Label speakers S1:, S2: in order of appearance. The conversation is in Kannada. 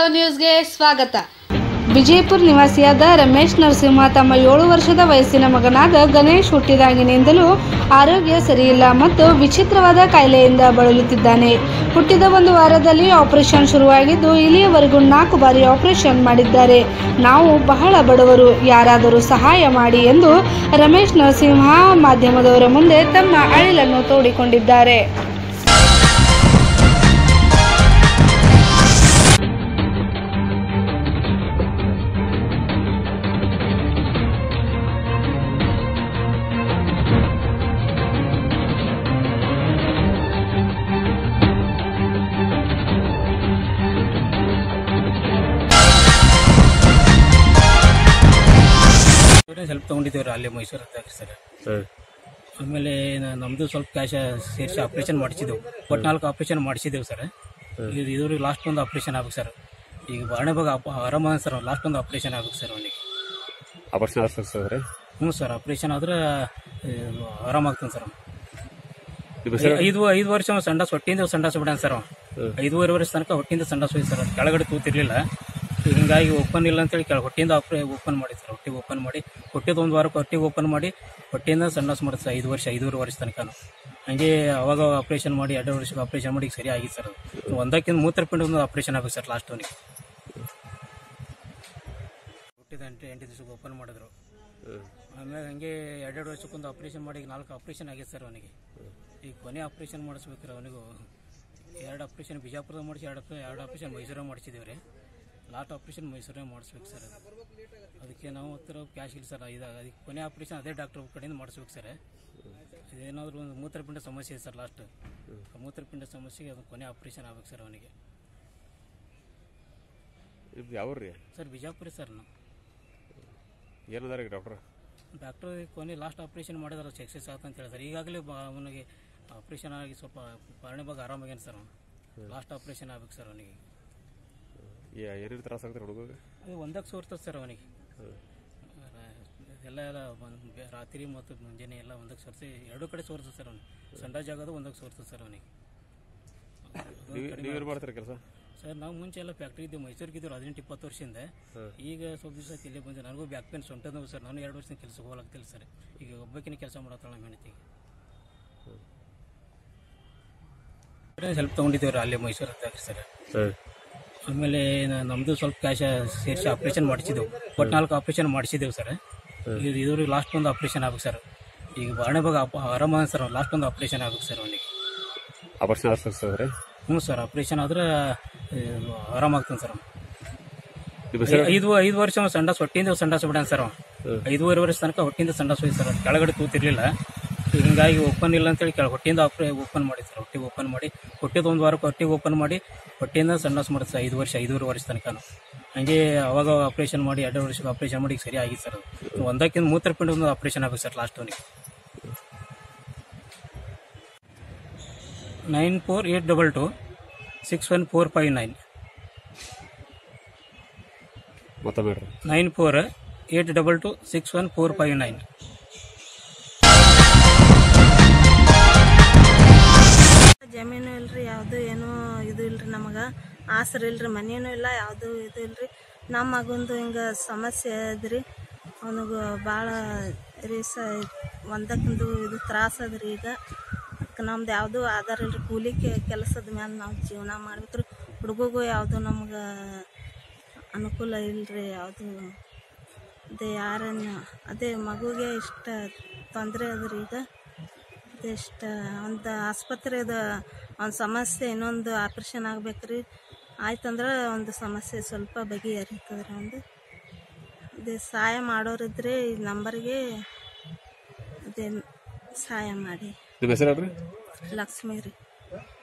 S1: ನ್ಯೂಸ್ಗೆ ಸ್ವಾಗತ ವಿಜಯಪುರ ನಿವಾಸಿಯಾದ ರಮೇಶ್ ನರಸಿಂಹ ತಮ್ಮ ಏಳು ವರ್ಷದ ವಯಸ್ಸಿನ ಮಗನಾದ ಗಣೇಶ್ ಹುಟ್ಟಿದಾಗಿನಿಂದಲೂ ಆರೋಗ್ಯ ಸರಿಯಿಲ್ಲ ಮತ್ತು ವಿಚಿತ್ರವಾದ ಕಾಯಿಲೆಯಿಂದ ಬಳಲುತ್ತಿದ್ದಾನೆ ಹುಟ್ಟಿದ ಒಂದು ವಾರದಲ್ಲಿ ಆಪರೇಷನ್ ಶುರುವಾಗಿದ್ದು ಇಲ್ಲಿಯವರೆಗೂ ನಾಲ್ಕು ಬಾರಿ ಆಪರೇಷನ್ ಮಾಡಿದ್ದಾರೆ ನಾವು ಬಹಳ ಬಡವರು ಯಾರಾದರೂ ಸಹಾಯ ಮಾಡಿ ಎಂದು ರಮೇಶ್ ನರಸಿಂಹ ಮಾಧ್ಯಮದವರ ಮುಂದೆ ತಮ್ಮ ಅಳಿಲನ್ನು ತೋಡಿಕೊಂಡಿದ್ದಾರೆ
S2: ಇನ್ಶೂರೆನ್ಸ್ ಹೆಲ್ಪ್ ತೊಗೊಂಡಿದ್ದೀವಿ ಅಲ್ಲಿ ಮೈಸೂರು ಹತ್ತಾಗ ಸರ್ ಆಮೇಲೆ ನ- ನಮ್ದು ಸ್ವಲ್ಪ ಕ್ಯಾಶ್ ಸೇರಿಸಿ ಆಪ್ರೇಷನ್ ಮಾಡಿಸಿದೆವು ಒಟ್ಟು ನಾಲ್ಕು ಆಪ್ರೇಷನ್ ಮಾಡಿಸಿದೆವು ಸರ್ ಇದು ಇದ್ರಿಗೆ ಲಾಸ್ಟ್ ಒಂದು ಆಪ್ರೇಷನ್ ಆಗ್ಬೇಕು ಸರ್ ಈಗ ಬಾಣೆ ಭಾಗ ಆರಾಮ ಸರ್ ಲಾಸ್ಟ್ ಒಂದು ಆಪ್ರೇಷನ್ ಆಗ್ಬೇಕು ಸರ್ ಅವನಿಗೆ
S3: ಆಪರೇಷನ್ ಆಗ್ತದೆ
S2: ಹ್ಞೂ ಸರ್ ಆಪ್ರೇಷನ್ ಆದ್ರೆ ಆರಾಮಾಗ್ತಾನೆ ಸರ್ ಅವ್ನು.
S3: ನಿಮ್ಮ ಹೆಸರು
S2: ಐದು ಐದು ವರ್ಷ ಅವ್ನು ಸಂಡಾಸ್ ಹೊಟ್ಟಿಂದ ಸಂಡಾಸ್ ಬಿಡಾನ ಸರ್ ಅವ್ನು. ಐದೂವರೆ ವರ್ಷ ತನಕ ಹೊಟ್ಟಿಂದ ಸಂಡಾಸ್ ಹೋಯ್ತು ಸರ್ ಕೆಳಗಡೆ ತೂತಿರ್ಲಿಲ್ಲ ಹಿಂಗಾಗಿ ಓಪನ್ ಇಲ್ಲ ಅಂತೇಳಿ ಕೆಳ ಹೊಟ್ಟಿಂದ ಆಪ್ರೇ ಓಪನ್ ಮಾಡಿ ಸರ್ ಹೊಟ್ಟೆಗೆ ಓಪನ್ ಮಾಡಿ ಹೊಟ್ಟೆದು ಒಂದು ವಾರಕ್ಕೆ ಹೊಟ್ಟೆಗೆ ಓಪನ್ ಮಾಡಿ ಹೊಟ್ಟೆಯಿಂದ ಸಂಡಾಸ್ ಮಾಡುತ್ತೆ ಸರ್ ಐದು ವರ್ಷ ಐದೂವರೆ ವರ್ಷ ತನಕ ಹಂಗೆ ಅವಾಗ ಆಪ್ರೇಷನ್ ಮಾಡಿ ಎರಡು ವರ್ಷಕ್ಕೆ ಆಪ್ರೇಷನ್ ಮಾಡಿ ಈಗ ಸರಿ ಆಗಿತ್ತು ಸರ್ ಅದು ಒಂದಕ್ಕಿಂತ ಮೂತ್ರಪಿಂಡ ಒಂದು ಆಪ್ರೇಷನ್ ಆಗಬೇಕು ಸರ್ ಲಾಸ್ಟ್ ಅವನಿಗೆ ಹುಟ್ಟಿದ ಎಂಟು ಎಂಟು ದಿವಸಕ್ಕೆ ಓಪನ್ ಮಾಡಿದ್ರು ಆಮೇಲೆ ಹಂಗೆ ಎರಡೆರಡು ವರ್ಷಕ್ಕೊಂದು ಆಪ್ರೇಷನ್ ಮಾಡಿ ಈಗ ನಾಲ್ಕು ಆಪ್ರೇಷನ್ ಆಗೈತೆ ಸರ್ ಅವನಿಗೆ ಈಗ ಕೊನೆ ಆಪ್ರೇಷನ್ ಮಾಡಿಸ್ಬೇಕ್ರಿ ಅವನಿಗೂ ಎರಡು ಆಪ್ರೇಷನ್ ಬಿಜಾಪುರದ ಮಾಡಿಸಿ ಎರಡು ಎರಡು ಆಪ್ರೇಷನ್ ಮೈಸೂರಾಗ ಮಾಡಿಸಿದ್ದೀವಿ ರೀ ಲಾಸ್ಟ್ ಆಪ್ರೇಷನ್ ಮೈಸೂರಾಗ ಮಾಡಿಸ್ಬೇಕು ಸರ್ ಅದು ಅದಕ್ಕೆ ನಾವು ಹತ್ತಿರ ಕ್ಯಾಶ್ ಇಲ್ಲ ಸರ್ ಇದಾಗ ಅದಕ್ಕೆ ಕೊನೆ ಆಪ್ರೇಷನ್ ಅದೇ ಡಾಕ್ಟರ್ ಕಡೆಯಿಂದ ಮಾಡಿಸ್ಬೇಕು ಸರ್ ಇದೇನಾದರೂ ಒಂದು ಮೂತ್ರಪಿಂಡ ಸಮಸ್ಯೆ ಇದೆ ಸರ್ ಲಾಸ್ಟ್ ಮೂತ್ರಪಿಂಡ ಸಮಸ್ಯೆಗೆ ಅದು ಕೊನೆ ಆಪ್ರೇಷನ್ ಆಗ್ಬೇಕು ಸರ್ ಅವನಿಗೆ
S3: ಇದು ಯಾವ ರೀ
S2: ಸರ್ ಬಿಜಾಪುರ ಸರ್ ನಾವು
S3: ಏನದಾರ ಡಾಕ್ಟರ್
S2: ಡಾಕ್ಟರ್ ಕೊನೆ ಲಾಸ್ಟ್ ಆಪ್ರೇಷನ್ ಮಾಡಿದಾರೆ ಸಕ್ಸಸ್ ಆಯ್ತು ಅಂತ ಹೇಳಿದಾರೆ ಈಗಾಗಲೇ ಬ ಅವನಿಗೆ ಆಪ್ರೇಷನ್ ಆಗಿ ಸ್ವಲ್ಪ ಪಾರಣೆ ಭಾಗ ಆರಾಮಾಗ್ಯಾನ ಸರ್ ಅವನು ಲಾಸ್ಟ್ ಆಪ್ರೇಷನ್ ಆಗ್ಬೇಕು ಸರ್ ಅವನಿಗೆ
S3: ಏನೇನು ತ್ರಾಸ ಆಗ್ತಾರೆ ಹುಡುಗ
S2: ಅದು ಒಂದಕ್ಕೆ ಸೋರ್ತದೆ ಸರ್ ಅವನಿಗೆ ಎಲ್ಲ ಎಲ್ಲ ಒಂದ್ ಬೆ- ರಾತ್ರಿ ಮತ್ತು ಮುಂಜಾನೆ ಎಲ್ಲ ಒಂದಕ್ಕೆ ಸೋರಿಸಿ ಎರಡೂ ಕಡೆ ಸೋರ್ತದೆ ಸರ್ ಅವನು ಸಂಡ ಜಾಗದ ಒಂದಕ್ಕೆ ಸೋರ್ತದೆ ಸರ್ ಅವನಿಗೆ
S3: ನೀವೇನು ಮಾಡ್ತಾರೆ ಕೆಲಸ
S2: ಸರ್ ನಾವು ಮುಂಚೆ ಎಲ್ಲ ಫ್ಯಾಕ್ಟ್ರಿ ಇದ್ದೀವಿ ಮೈಸೂರಿಗೆ ಇದ್ದೀವಿ ಹದಿನೆಂಟು ಇಪ್ಪತ್ತು ವರ್ಷದಿಂದ ಈಗ ಸ್ವಲ್ಪ ದಿವಸ ಇಲ್ಲೇ ಬಂದೆ ನನಗೂ ಬ್ಯಾಕ್ ಪೇನ್ ಸೊಂಟ ನೋವು ಸರ್ ನಾನು ಎರಡು ವರ್ಷದಿಂದ ಕೆಲಸಕ್ಕೆ ಹೋಗ್ಲಾಗ್ತಿಲ್ಲ ಸರ್ ಈಗ ಒಬ್ಬಕಿನ ಕೆಲಸ ಮಾಡತ್ತಾಳ ನಮ್ಮ ಹೆಂಡತಿಗೆ ಹೆಲ್ಪ್ ತೊಗೊಂಡಿದ್ದೀವಿ ರೀ ಅಲ್ಲಿ ಮೈಸೂರು ಹತ್ತಾಗ ಸರ್ ಆಮೇಲೆ ನ- ನಮ್ದು ಸ್ವಲ್ಪ ಕ್ಯಾಶ್ ಸೇರಿಸಿ ಆಪ್ರೇಷನ್ ಮಾಡಿಸಿದೆವು ಒಟ್ಟು ನಾಲ್ಕು ಆಪ್ರೇಷನ್ ಮಾಡಿಸಿದೆವು ಸರ್ ಇದು ಇದ್ರಿಗೆ ಲಾಸ್ಟ್ ಒಂದು ಆಪ್ರೇಷನ್ ಆಗ್ಬೇಕು ಸರ್ ಈಗ ಬಾಣೆ ಭಾಗ ಆರಾಮ ಸರ್ ಲಾಸ್ಟ್ ಒಂದು ಆಪ್ರೇಷನ್ ಆಗ್ಬೇಕು ಸರ್ ಅವನಿಗೆ
S3: ಆಪರೇಷನ್ ಆಗ್ತದೆ
S2: ಹ್ಞೂ ಸರ್ ಆಪ್ರೇಷನ್ ಆದ್ರೆ ಆರಾಮಾಗ್ತಾನೆ ಸರ್ ಅವ್ನು.
S3: ನಿಮ್ಮ ಹೆಸರು
S2: ಐದು ಐದು ವರ್ಷ ಅವ್ನು ಸಂಡಾಸ್ ಹೊಟ್ಟಿಂದ ಸಂಡಾಸ್ ಬಿಡಾನ ಸರ್ ಅವ್ನು. ಐದೂವರೆ ವರ್ಷ ತನಕ ಹೊಟ್ಟಿಂದ ಸಂಡಾಸ್ ಹೋಯ್ತು ಸರ್ ಕೆಳಗಡೆ ತೂತಿರ್ಲಿಲ್ಲ ಹಿಂಗಾಗಿ ಓಪನ್ ಇಲ್ಲ ಅಂತೇಳಿ ಕೆಳ ಹೊಟ್ಟಿಂದ ಆಪ್ರೇ ಓಪನ್ ಮಾಡಿ ಸರ್ ಹೊಟ್ಟೆಗೆ ಓಪನ್ ಮಾಡಿ ಹೊಟ್ಟೆದು ಒಂದು ವಾರಕ್ಕೆ ಹೊಟ್ಟೆಗೆ ಓಪನ್ ಮಾಡಿ ಹೊಟ್ಟೆಯಿಂದ ಸಂಡಾಸ್ ಮಾಡುತ್ತೆ ಸರ್ ಐದು ವರ್ಷ ಐದೂವರೆ ವರ್ಷ ತನಕ ಹಂಗೆ ಅವಾಗ ಆಪ್ರೇಷನ್ ಮಾಡಿ ಎರಡು ವರ್ಷಕ್ಕೆ ಆಪ್ರೇಷನ್ ಮಾಡಿ ಈಗ ಸರಿ ಆಗಿತ್ತು ಸರ್ ಅದು ಒಂದಕ್ಕಿಂತ ಮೂತ್ರಪಿಂಡ ಒಂದು ಆಪ್ರೇಷನ್ ಆಗಬೇಕು ಸರ್ ಲಾಸ್ಟ್ ಅವನಿಗೆ nine four eight double two six one four five nine
S3: ಮತ್ತೊಮ್ಮೆ ಹೇಳ್ರಿ
S2: nine four eight double two six one four five nine
S4: ಜಮೀನು ಇಲ್ರಿ ಯಾವುದು ಏನೂ ಇದು ಇಲ್ರಿ ನಮಗೆ ಆಸರೆ ಇಲ್ರಿ ಮನೇನೂ ಇಲ್ಲ ಯಾವುದು ಇದು ಇಲ್ರಿ ನಮ್ಮ ಮಗಂದು ಹಿಂಗೆ ಸಮಸ್ಯೆ ಅದ್ರಿ ಅವನಿಗೆ ಭಾಳ ರೀಸ ಒಂದಕ್ಕೊಂದು ಇದು ತ್ರಾಸ ಅದ್ರಿ ಈಗ ಅದಕ್ಕೆ ನಮ್ದು ಯಾವುದು ಆಧಾರ ಇಲ್ರಿ ಕೂಲಿ ಕೆಲಸದ ಮೇಲೆ ನಾವು ಜೀವನ ಮಾಡ್ಬೇಕ್ರಿ ಹುಡುಗಗೂ ಯಾವುದು ನಮ್ಗೆ ಅನುಕೂಲ ಇಲ್ರಿ ಯಾವುದು ಅದೇ ಯಾರನ್ನ ಅದೇ ಮಗುಗೆ ಇಷ್ಟ ತೊಂದರೆ ಅದ್ರಿ ಈಗ ಇಷ್ಟ ಒಂದು ಆಸ್ಪತ್ರೆದ ಒಂದು ಸಮಸ್ಯೆ ಇನ್ನೊಂದು ಆಪ್ರೇಷನ್ ಆಗ್ಬೇಕ್ರಿ ಆಯ್ತಂದ್ರೆ ಒಂದು ಸಮಸ್ಯೆ ಸ್ವಲ್ಪ ಬಗೆಹರಿತದ್ರಿ ಒಂದು ಅದೇ ಸಹಾಯ ಮಾಡೋರಿದ್ರೆ ಈ ನಂಬರ್ಗೆ ಅದೇ ಸಹಾಯ ಮಾಡಿ
S3: ನಿಮ್ಮ ಹೆಸರು ಹೇಳ್ರಿ
S4: ಲಕ್ಷ್ಮಿ ರೀ